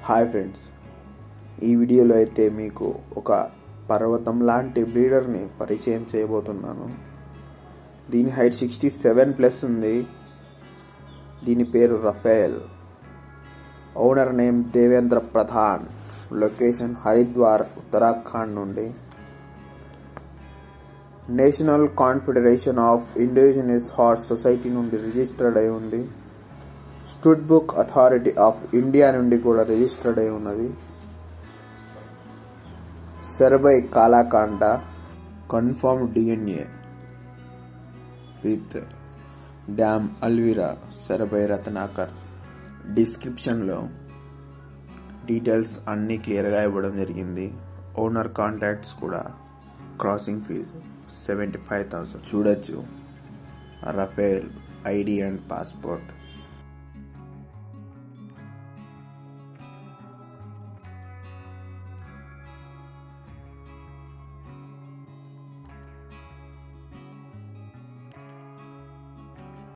hi friends ఈ వీడియోలో అయితే మీకు ఒక పర్వతం లాంటి బ్రీడర్ని పరిచయం చేయబోతున్నాను దీని హైట్ సిక్స్టీ సెవెన్ ప్లస్ ఉంది దీని పేరు Rafale owner name Devendra Pradhan location Haridwar Uttarakhand నుండి national confederation of indigenous horse society నుండి రిజిస్టర్డ్ అయి ఉంది stud book authority of India నుండి కూడా రిజిస్టర్డ్ అయి ఉన్నది sire by Kalakanda confirm DNA with dam Alvira sire by Ratnakar డిస్క్రిప్షన్లో డీటెయిల్స్ అన్నీ క్లియర్గా ఇవ్వడం జరిగింది ఓనర్ కాంటాక్ట్స్ కూడా crossing fee seventy five thousand చూడొచ్చు రఫేల్ ఐడి అండ్ పాస్పోర్ట్